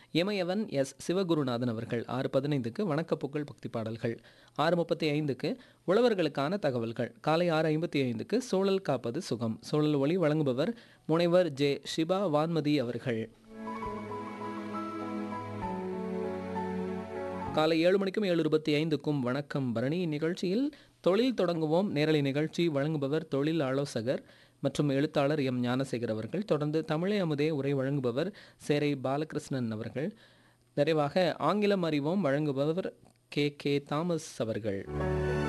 இமயவன் S Sivagurunathan அவர்கள் ஆறு பதினைந்துக்கு வணக்கப்புகழ் பக்தி பாடல்கள் ஆறு முப்பத்தி ஐந்துக்கு உழவர்களுக்கான தகவல்கள் காலை ஆறு ஐம்பத்தி ஐந்துக்கு சூழல் காப்பது சுகம் சூழல் ஒளி வழங்குபவர் முனைவர் ஜே ஷிபா வான்மதி அவர்கள் காலை ஏழு மணிக்கும் ஏழு இருபத்தி ஐந்துக்கும் வணக்கம் பரணி நிகழ்ச்சியில் தொழில் தொடங்குவோம் நேரலை நிகழ்ச்சி வழங்குபவர் தொழில் ஆலோசகர் மற்றும் எழுத்தாளர் எம் ஞானசேகர் அவர்கள் தொடர்ந்து தமிழை அமுதே உரை வழங்குபவர் சேரை பாலகிருஷ்ணன் அவர்கள் நிறைவாக ஆங்கிலம் அறிவோம் வழங்குபவர் கே கே தாமஸ் அவர்கள்